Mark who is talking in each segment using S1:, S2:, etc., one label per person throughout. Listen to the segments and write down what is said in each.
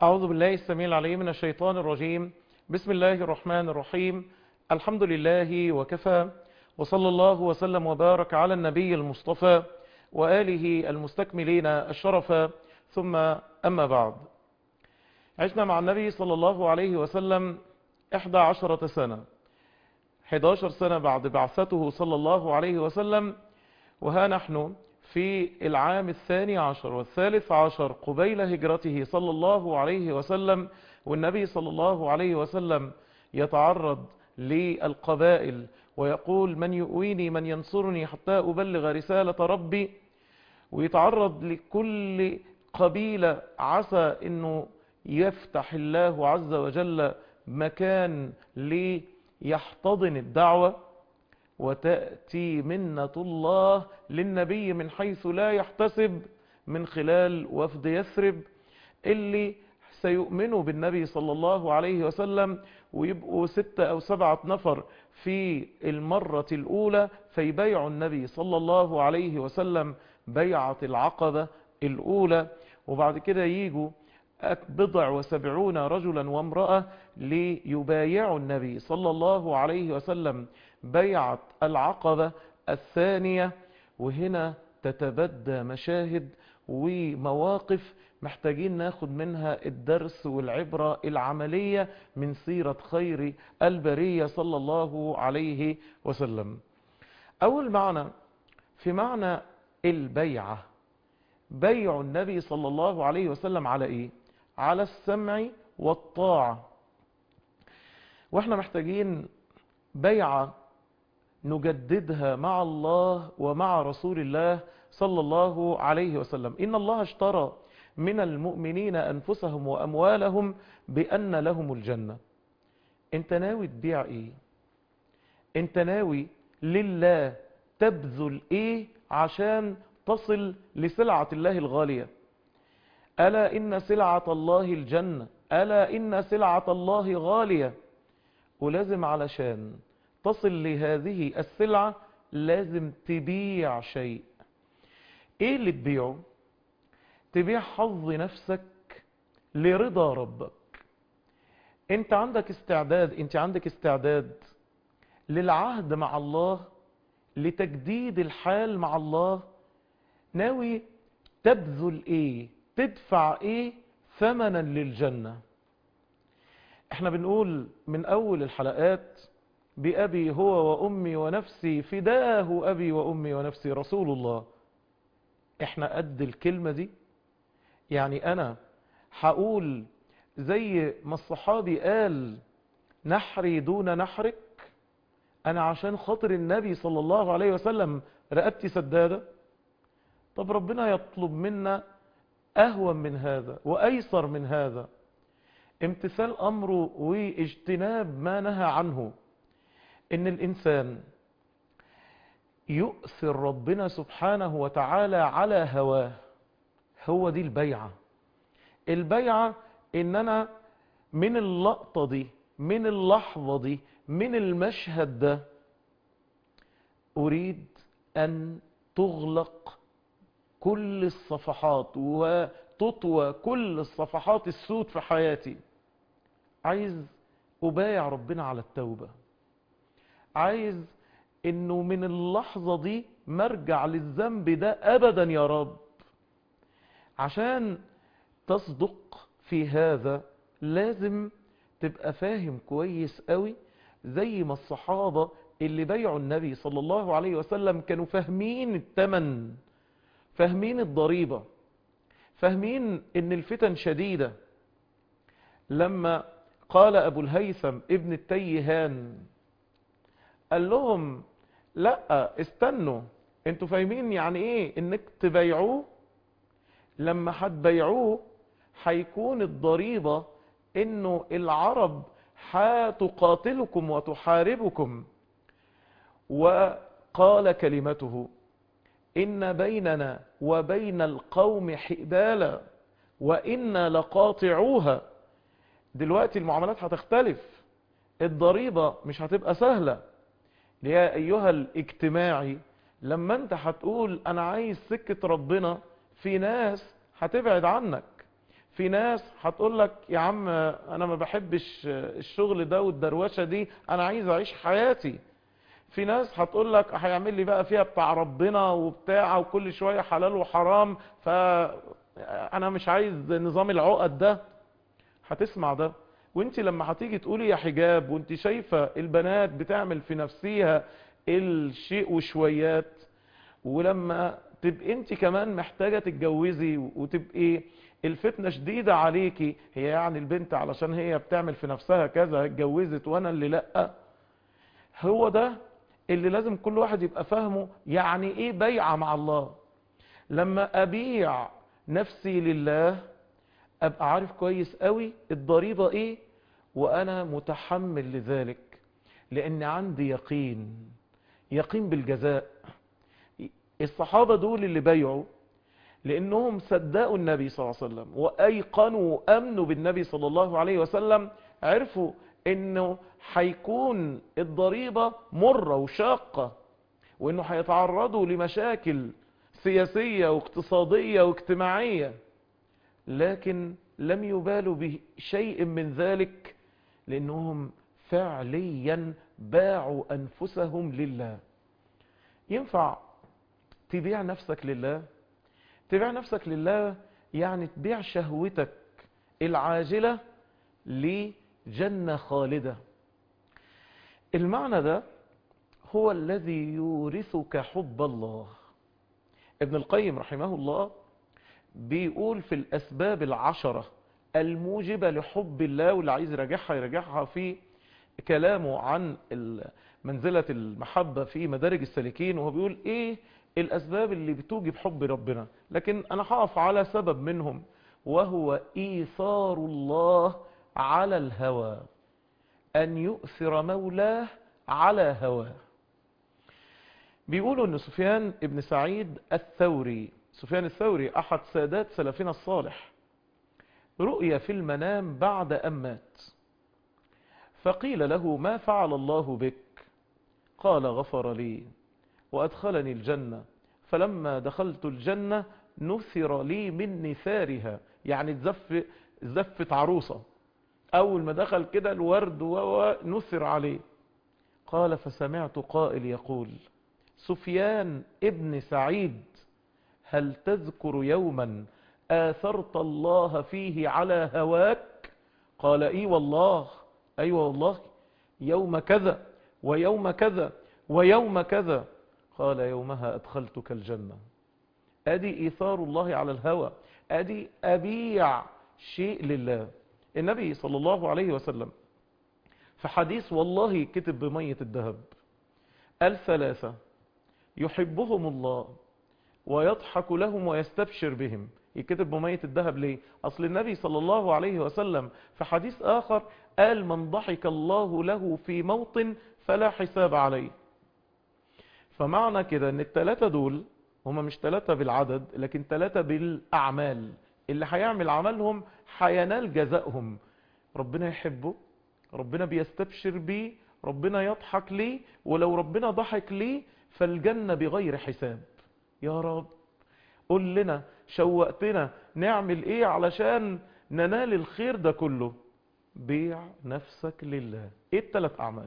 S1: أعوذ بالله السميع العليم من الشيطان الرجيم بسم الله الرحمن الرحيم الحمد لله وكفى وصلى الله وسلم وبارك على النبي المصطفى وآله المستكملين الشرف ثم أما بعد عشنا مع النبي صلى الله عليه وسلم إحدى عشرة سنة 11 سنة بعد بعثته صلى الله عليه وسلم وها نحن في العام الثاني عشر والثالث عشر قبيل هجرته صلى الله عليه وسلم والنبي صلى الله عليه وسلم يتعرض للقبائل ويقول من يؤويني من ينصرني حتى أبلغ رسالة ربي ويتعرض لكل قبيلة عسى أنه يفتح الله عز وجل مكان ليحتضن الدعوة وتأتي منة الله للنبي من حيث لا يحتسب من خلال وفد يثرب اللي سيؤمنوا بالنبي صلى الله عليه وسلم ويبقوا ستة أو سبعة نفر في المرة الأولى فيبيعوا النبي صلى الله عليه وسلم بيعة العقبة الأولى وبعد كده ييجوا بضع وسبعون رجلا وامرأة ليبايعوا النبي صلى الله عليه وسلم بيعة العقبة الثانية وهنا تتبدى مشاهد ومواقف محتاجين ناخد منها الدرس والعبرة العملية من سيرة خير البرية صلى الله عليه وسلم أول معنى في معنى البيعة بيع النبي صلى الله عليه وسلم على إيه؟ على السمع والطاعة واحنا محتاجين بيعة نجددها مع الله ومع رسول الله صلى الله عليه وسلم إن الله اشترى من المؤمنين أنفسهم وأموالهم بأن لهم الجنة انت ناوي تبيع ايه انت ناوي لله تبذل ايه عشان تصل لسلعة الله الغالية ألا إن سلعة الله الجنة ألا إن سلعة الله غالية ولازم علشان تصل لهذه السلعة لازم تبيع شيء ايه اللي تبيعه تبيع حظ نفسك لرضا ربك انت عندك استعداد انت عندك استعداد للعهد مع الله لتجديد الحال مع الله ناوي تبذل ايه تدفع ايه ثمنا للجنة احنا بنقول من اول الحلقات بأبي هو وأمي ونفسي فداه أبي وأمي ونفسي رسول الله احنا قد الكلمة دي يعني أنا هقول زي ما الصحابي قال نحري دون نحرك أنا عشان خاطر النبي صلى الله عليه وسلم رقبتي سدادة طب ربنا يطلب منا أهون من هذا وأيسر من هذا امتثال أمره واجتناب ما نهى عنه ان الانسان يؤثر ربنا سبحانه وتعالى على هواه هو دي البيعة البيعة ان انا من اللقطة دي من اللحظة دي من المشهد ده اريد ان تغلق كل الصفحات وتطوى كل الصفحات السود في حياتي عايز ابايع ربنا على التوبه عايز انه من اللحظة دي مرجع للذنب ده ابدا يا رب عشان تصدق في هذا لازم تبقى فاهم كويس قوي زي ما الصحابة اللي بيعوا النبي صلى الله عليه وسلم كانوا فاهمين التمن فاهمين الضريبة فاهمين ان الفتن شديدة لما قال ابو الهيثم ابن التيهان قال لهم لا استنوا انتوا فاهمين يعني ايه انك تبيعوه لما هتبيعوه هيكون الضريبة انه العرب هتقاتلكم وتحاربكم وقال كلمته ان بيننا وبين القوم حبالا وإنا لقاطعوها دلوقتي المعاملات هتختلف الضريبة مش هتبقى سهلة يا أيها الاجتماعي لما انت هتقول انا عايز سكة ربنا في ناس هتبعد عنك في ناس هتقول لك يا عم انا ما بحبش الشغل ده والدروشه دي انا عايز اعيش حياتي في ناس هتقول لك هيعمل لي بقى فيها بتاع ربنا وبتاع وكل شويه حلال وحرام فانا مش عايز نظام العقد ده هتسمع ده وانت لما هتيجي تقولي يا حجاب وانت شايفه البنات بتعمل في نفسيها الشيء وشويات ولما تبقي انت كمان محتاجه تتجوزي وتبقي الفتنة شديدة عليكي هي يعني البنت علشان هي بتعمل في نفسها كذا اتجوزت وانا اللي لأ هو ده اللي لازم كل واحد يبقى فاهمه يعني ايه بيعة مع الله لما ابيع نفسي لله ابقى عارف كويس قوي الضريبة ايه وانا متحمل لذلك لان عندي يقين يقين بالجزاء الصحابة دول اللي بيعوا لانهم صدقوا النبي صلى الله عليه وسلم وايقنوا وامنوا بالنبي صلى الله عليه وسلم عرفوا انه هيكون الضريبة مرة وشاقة وانه هيتعرضوا لمشاكل سياسية واقتصادية واجتماعية لكن لم يبالوا بشيء من ذلك لانهم فعليا باعوا انفسهم لله ينفع تبيع نفسك لله تبيع نفسك لله يعني تبيع شهوتك العاجلة لجنة خالدة المعنى ده هو الذي يورثك حب الله ابن القيم رحمه الله بيقول في الأسباب العشرة الموجبة لحب الله واللي عايز يراجعها يراجعها في كلامه عن منزلة المحبة في مدارج السالكين وهو بيقول ايه الأسباب اللي بتوجب حب ربنا لكن أنا هقف على سبب منهم وهو إيثار الله على الهوى أن يؤثر مولاه على هواه بيقولوا أن سفيان ابن سعيد الثوري سفيان الثوري أحد سادات سلفنا الصالح رؤيا في المنام بعد أن مات فقيل له ما فعل الله بك قال غفر لي وأدخلني الجنة فلما دخلت الجنة نثر لي من نثارها يعني تزف زفت عروسة أول ما دخل كده الورد ونثر عليه قال فسمعت قائل يقول سفيان ابن سعيد هل تذكر يوما آثرت الله فيه على هواك قال اي والله ايوه والله يوم كذا ويوم كذا ويوم كذا قال يومها أدخلتك الجنة أدي إيثار الله على الهوى أدي أبيع شيء لله النبي صلى الله عليه وسلم في حديث والله كتب بمية الذهب الثلاثة يحبهم الله ويضحك لهم ويستبشر بهم يكتب بمية الذهب ليه أصل النبي صلى الله عليه وسلم في حديث آخر قال من ضحك الله له في موطن فلا حساب عليه فمعنى كده ان التلاتة دول هما مش تلاتة بالعدد لكن تلاتة بالأعمال اللي هيعمل عملهم هينال جزائهم ربنا يحبه ربنا بيستبشر بيه ربنا يضحك ليه ولو ربنا ضحك ليه فالجنة بغير حساب يا رب قل لنا شوقتنا نعمل ايه علشان ننال الخير ده كله بيع نفسك لله ايه التلات اعمال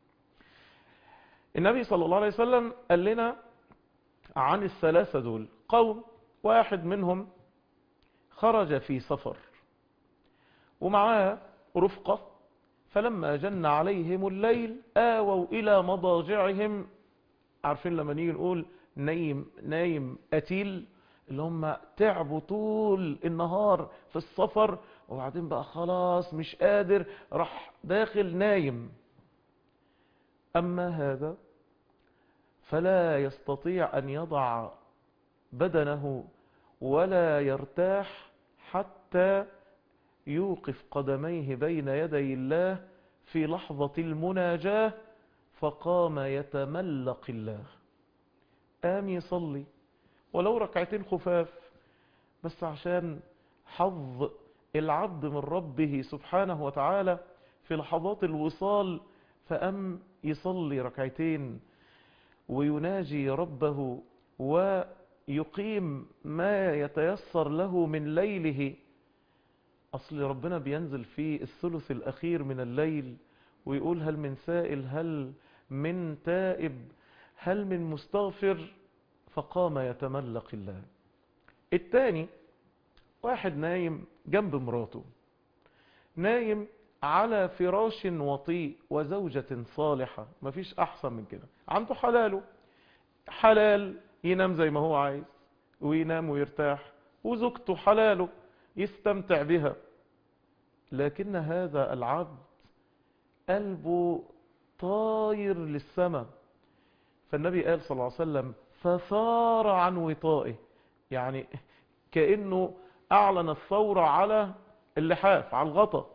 S1: النبي صلى الله عليه وسلم قال لنا عن الثلاثة دول قوم واحد منهم خرج في سفر ومعاه رفقة فلما جن عليهم الليل آووا إلى مضاجعهم عارفين لما نيجي نقول نايم نايم قتيل اللي هم تعبوا طول النهار في السفر وبعدين بقى خلاص مش قادر راح داخل نايم أما هذا فلا يستطيع أن يضع بدنه ولا يرتاح حتى يوقف قدميه بين يدي الله في لحظة المناجاة فقام يتملق الله قام يصلي ولو ركعتين خفاف بس عشان حظ العبد من ربه سبحانه وتعالى في لحظات الوصال فأم يصلي ركعتين ويناجي ربه ويقيم ما يتيسر له من ليله أصل ربنا بينزل في الثلث الأخير من الليل ويقول هل من سائل هل من تائب هل من مستغفر فقام يتملق الله التاني واحد نايم جنب مراته نايم على فراش وطيء وزوجة صالحة مفيش أحسن من كده عنده حلاله حلال ينام زي ما هو عايز وينام ويرتاح وزوجته حلاله يستمتع بها لكن هذا العبد قلبه طاير للسماء فالنبي قال صلى الله عليه وسلم فثار عن وطائه يعني كأنه أعلن الثورة على اللحاف على الغطا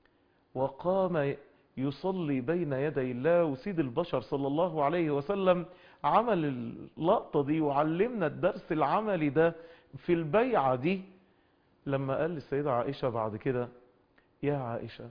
S1: وقام يصلي بين يدي الله وسيد البشر صلى الله عليه وسلم عمل اللقطة دي وعلمنا الدرس العملي ده في البيعة دي لما قال للسيدة عائشة بعد كده يا عائشة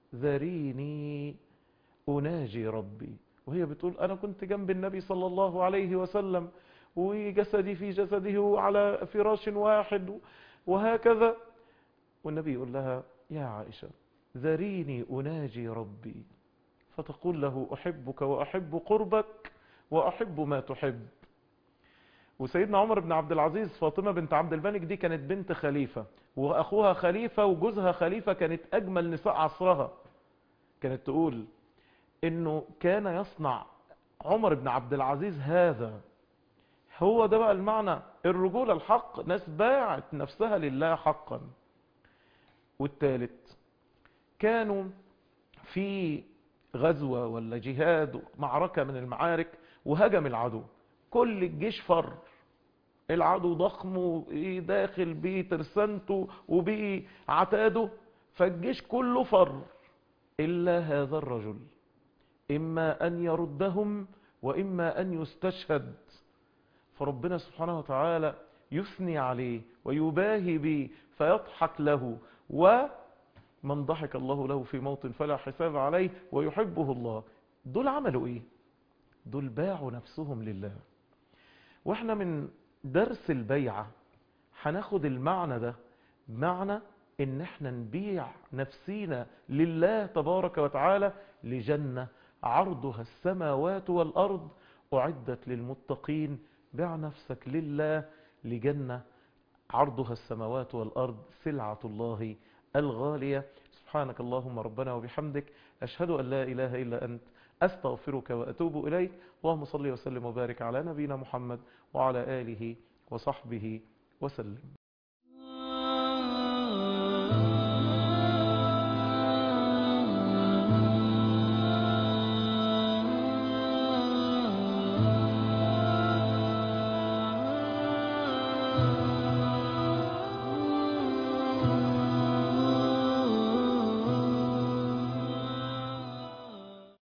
S1: ذريني أناجي ربي وهي بتقول أنا كنت جنب النبي صلى الله عليه وسلم وجسدي في جسده على فراش واحد وهكذا والنبي يقول لها يا عائشة ذريني أناجي ربي فتقول له أحبك وأحب قربك وأحب ما تحب وسيدنا عمر بن عبد العزيز فاطمة بنت عبد الملك دي كانت بنت خليفة وأخوها خليفة وجوزها خليفة كانت أجمل نساء عصرها كانت تقول إنه كان يصنع عمر بن عبد العزيز هذا هو ده بقى المعنى الرجولة الحق ناس باعت نفسها لله حقا والثالث كانوا في غزوة ولا جهاد معركة من المعارك وهجم العدو كل الجيش فر العدو ضخم وداخل بترسانته وبعتاده فالجيش كله فر إلا هذا الرجل إما أن يردهم وإما أن يستشهد فربنا سبحانه وتعالى يثني عليه ويباهي به فيضحك له ومن ضحك الله له في موت فلا حساب عليه ويحبه الله دول عملوا ايه دول باعوا نفسهم لله واحنا من درس البيعة هناخد المعنى ده معنى ان احنا نبيع نفسينا لله تبارك وتعالى لجنة عرضها السماوات والأرض أعدت للمتقين بيع نفسك لله لجنة عرضها السماوات والأرض سلعة الله الغالية سبحانك اللهم ربنا وبحمدك أشهد أن لا إله إلا أنت أستغفرك وأتوب إليك اللهم صل وسلم وبارك على نبينا محمد وعلى آله وصحبه وسلم